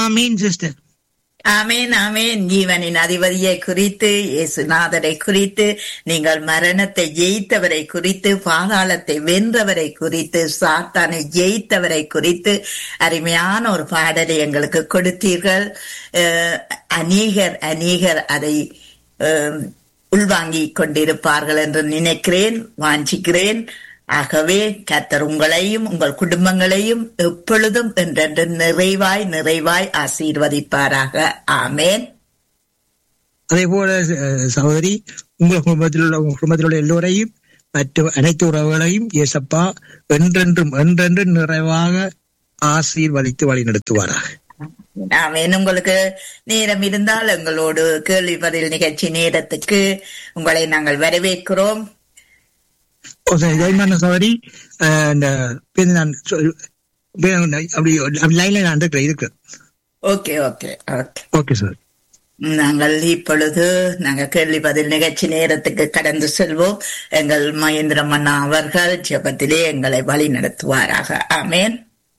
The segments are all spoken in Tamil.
ஆமீன் சிஸ்டர் ஆமேன் ஆமேன் ஜீவனின் அதிபதியை குறித்து இயேசுநாதரை குறித்து நீங்கள் மரணத்தை ஜெயித்தவரை குறித்து பாதாளத்தை வென்றவரை குறித்து சாத்தானை ஜெயித்தவரை குறித்து அருமையான ஒரு பாடலை எங்களுக்கு கொடுத்தீர்கள் அஹ், அநேகர் அநேகர் அதை அஹ், உள்வாங்கிக் கொண்டிருப்பார்கள் என்று நினைக்கிறேன் வாஞ்சிக்கிறேன் ஆகவே கர்த்தர் உங்களையும் உங்கள் குடும்பங்களையும் எப்பொழுதும் என்றென்று நிறைவாய் நிறைவாய் ஆசீர்வதிப்பாராக ஆமேன் அதே போல அஹ், சகோதரி உங்கள் குடும்பத்தில் உள்ள உங்கள் குடும்பத்தில் உள்ள எல்லோரையும் மற்ற அனைத்து உறவுகளையும் இயேசப்பா என்றென்றும் என்றென்றும் நிறைவாக ஆசீர்வதித்து வழி நடத்துவாராக ஆமேன் உங்களுக்கு நேரம் இருந்தால் எங்களோடு கேள்வி பதில் நிகழ்ச்சி நேரத்துக்கு உங்களை நாங்கள் வரவேற்கிறோம் ஓ, சரி, ஜெயமான சகோதரி அஹ், இந்த பேரு நான் சொல்- பேரு அப்படி அப்படி லைன்ல நான் இருக்கிறேன் இருக்கு okay okay okay okay sir நாங்கள் இப்பொழுது நாங்க கேள்வி பதில் நிகழ்ச்சி நேரத்துக்கு கடந்து செல்வோம் எங்கள் மகேந்திரம் அண்ணா அவர்கள் ஜெபத்திலே எங்களை வழி நடத்துவாராக ஆமேன்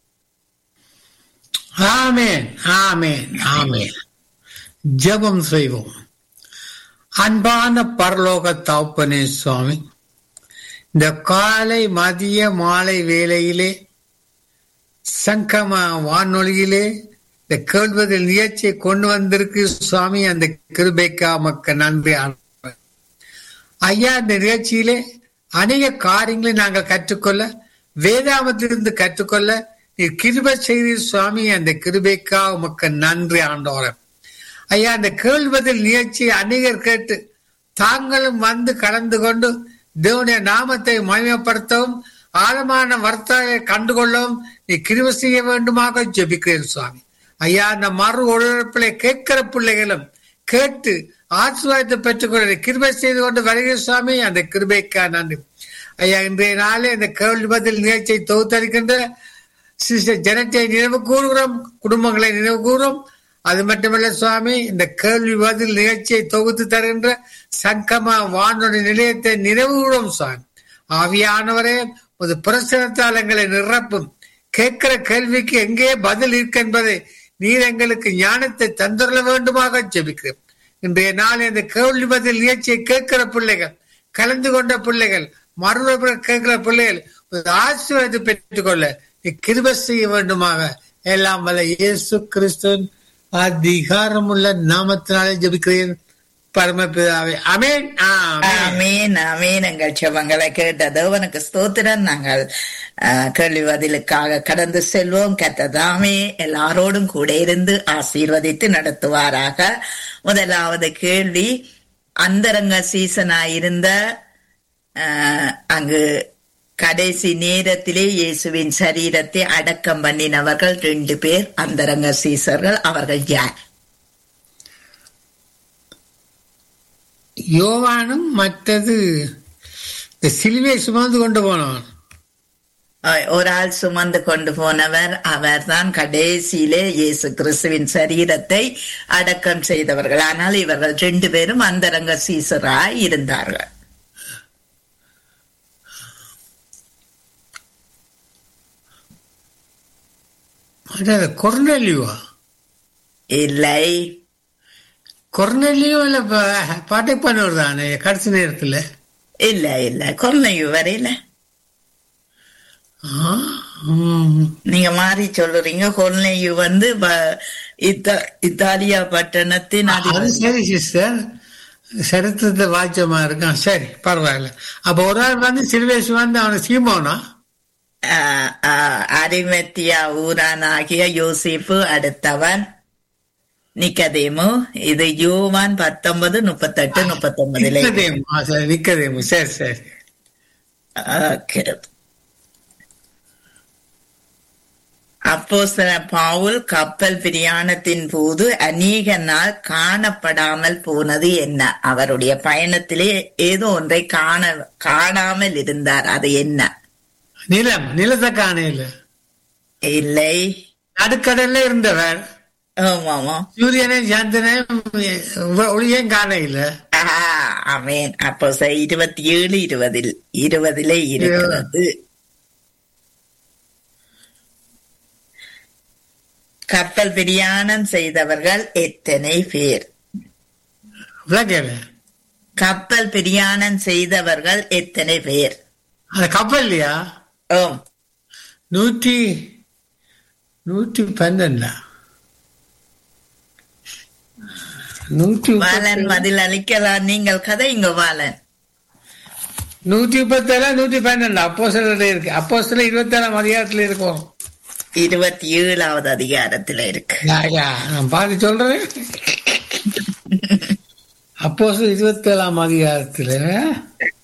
ஆமேன் ஆமேன் ஆமேன் ஜெபம் செய்வோம் அன்பான பரலோக தாப்பனே சுவாமி இந்த காலை மதிய மாலை வேளையிலே சங்கம வானொலியிலே இந்த கேள்வதில் நிகழ்ச்சியை கொண்டு வந்திருக்கு சுவாமி அந்த கிருபைக்கா மக்க நன்றி ஆண்டவரே. ஐயா இந்த நிகழ்ச்சியிலே அநேக காரியங்களை நாங்கள் கற்றுக்கொள்ள வேதாமத்திலிருந்து கற்றுக்கொள்ள நீர் கிருபை செய்தி சுவாமி அந்த கிருபைக்கா உமக்கு நன்றி ஆண்டோரம் ஐயா அந்த கேள்வதில் நிகழ்ச்சி அநேகர் கேட்டு தாங்களும் வந்து கலந்து கொண்டு தேவனுடைய நாமத்தை மகிமைப்படுத்தவும் ஆழமான வர்த்தகை கண்டுகொள்ளவும் நீ கிருபை செய்ய வேண்டுமாக ஜெபிக்கிறேன் சுவாமி ஐயா அந்த மறு ஒழுப்பிலை கேட்கிற பிள்ளைகளும் கேட்டு ஆசீர்வாதத்தை பெற்றுக்கொள்ள கிருபை செய்து கொண்டு வருகிற சுவாமி அந்த கிருபைக்கா நன்றி ஐயா இன்றைய நாளே இந்த கேள்வி பதில் நிகழ்ச்சியை தொகுத்தளிக்கின்ற சிஸ்டர் ஜனத்தை நினைவு கூறுகிறோம் குடும்பங்களை நினைவு கூறும் அது மட்டுமல்ல சுவாமி இந்த கேள்வி பதில் நிகழ்ச்சியை தொகுத்து தருகின்ற சங்கம வானொலி நிலையத்தை நினைவு கூறும் சுவாமி ஆவியானவரே ஒரு பிரசனத்தால் எங்களை நிரப்பும் கேட்கிற கேள்விக்கு எங்கே பதில் இருக்கு என்பதை நீர் எங்களுக்கு ஞானத்தை தந்துள்ள வேண்டுமாக ஜெபிக்கிறேன் இன்றைய நாள் இந்த கேள்வி பதில் நிகழ்ச்சியை கேட்கிற பிள்ளைகள் கலந்து கொண்ட பிள்ளைகள் மறுபடி கேட்கிற பிள்ளைகள் ஒரு ஆசீர்வாதத்தை பெற்றுக்கொள்ள நீ கிருபை செய்ய வேண்டுமாக எல்லாம் வல்ல இயேசு கிறிஸ்துவின் அதிகாரமுள்ள நாமத்தினாலே ஜெபிக்கிறேன் பரமபிதாவே அமேன் ஆமென். ஆமீன் ஆமீன் எங்கள் செவங்களை கேட்டது உனக்கு ஸ்தோத்திரம் நாங்கள் ஆஹ், கேள்வி பதிலுக்காக கடந்து செல்வோம் கத்ததாமே எல்லாரோடும் கூட இருந்து ஆசீர்வதித்து நடத்துவாராக முதலாவது கேள்வி அந்தரங்க சீசனா இருந்த ஆஹ், அங்கு கடைசி நேரத்திலே இயேசுவின் சரீரத்தை அடக்கம் பண்ணினவர்கள் ரெண்டு பேர் அந்தரங்க சீசர்கள் அவர்கள் யார் யோவானும் மற்றது இந்த சிலுவை சுமந்து கொண்டு போனவன் அஹ் ஒரு ஆள் சுமந்து கொண்டு போனவர் அவர்தான் கடைசியிலே இயேசு கிறிஸ்துவின் சரீரத்தை அடக்கம் செய்தவர்கள் ஆனால் இவர்கள் ரெண்டு பேரும் அந்தரங்க சீசராய் இருந்தார்கள் மற்றது கொர்னெலியுவா இல்லை கொர்னெலியோ இல்ல பாட்டை பண்ணுவர் தானே கடைசி நேரத்துல இல்ல இல்ல கொல்லையு வரையில ஆ, ம். நீங்க மாறி சொல்லுறீங்க கொல்லையு வந்து ப- இத்த- இத்தாலியா பட்டணத்தின் அது அதிபதி சரி சிஸ்டர் சரித்திரத்தை வாய்ச்சமா இருக்கான் சரி பரவாயில்ல அப்ப ஒரு ஆள் வந்து சிலுவேசி வந்து அவனை சீமோனா ஆஹ், ஆஹ், அரிமத்தியா ஊரானாகிய யோசிப்பு அடுத்தவன் நிக்கதேமு இது யோவான் பத்தொன்பது முப்பத்தெட்டு முப்பத்தொன்பதுல நிக்கதேமு ஆ, சரி நிக்கதேமு சரி சரி ஓகே அப்போஸ்தல பவுல் கப்பல் பிரயாணத்தின் போது அநேக நாள் காணப்படாமல் போனது என்ன அவருடைய பயணத்திலே ஏதோ ஒன்றை காண காணாமல் இருந்தார் அது என்ன நிலம் நிலத்தை காணையில இல்லை நடுக்கடல்ல இருந்தவர் ஆமாமா சூரியனை சந்திரன் ஒளியும் காணையில அமேன் அப்போ இருபத்தி ஏழு இருபதில் இருபதிலே இருக்கிறது கப்பல் பிரயாணம் செய்தவர்கள் எத்தனை பேர் விளக்கல கப்பல் பிரயாணம் செய்தவர்கள் எத்தனை பேர் அந்த கப்பல் இல்லையா ஓம் நூற்றி நூற்றி பன்னெண்டா நூற்றி வாலன் பதில் அளிக்கலாம் நீங்கள் கதை இங்க வாலன் நூற்றி முப்பத்தேழா நூற்றி பன்னெண்டு அப்போ சில இருக்கு அப்போ சில இருபத்தேழாம் அதிகாரத்துல இருக்கும் இருபத்தி ஏழாவது அதிகாரத்துல இருக்கு யா, யா, நான் பாதி சொல்றேன் அப்போ இருபத்தி ஏழாம் அதிகாரத்துல